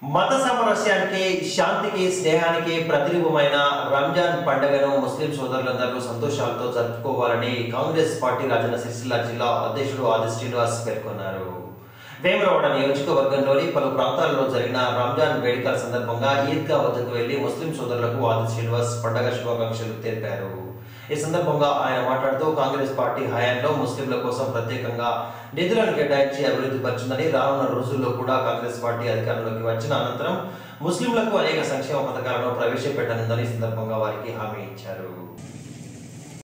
మత సామరస్యానికి శాంతికి స్నేహానికి ప్రతిరూపమైన రంజాన్ పండుగను ముస్లిం సోదరులందరూ సంతోషాలతో జరుపుకోవాలని కాంగ్రెస్ పార్టీ రాజన్న సిరిసిల్ల జిల్లా అధ్యక్షుడు ఆది శ్రీనివాస్ పేర్కొన్నారు వేమరవాడ నియోజకవర్గంలోని పలు ప్రాంతాలలో జరిగిన రంజాన్ వేడుకల సందర్భంగా ఈద్గా వద్దకు వెళ్లి ముస్లిం సోదరులకు ఆది శ్రీనివాస్ పండగ శుభాకాంక్షలు తెలిపారు ఈ సందర్భంగా ఆయన మాట్లాడుతూ కాంగ్రెస్ పార్టీ హయాంలో ముస్లింల కోసం ప్రత్యేకంగా నిధులను కేటాయించి అభివృద్ధి పరిచిందని రానున్న రోజుల్లో కూడా కాంగ్రెస్ పార్టీ అధికారంలోకి వచ్చిన అనంతరం ముస్లింలకు అనేక సంక్షేమ పథకాలను ప్రవేశపెట్టనుందని ఈ సందర్భంగా వారికి హామీ ఇచ్చారు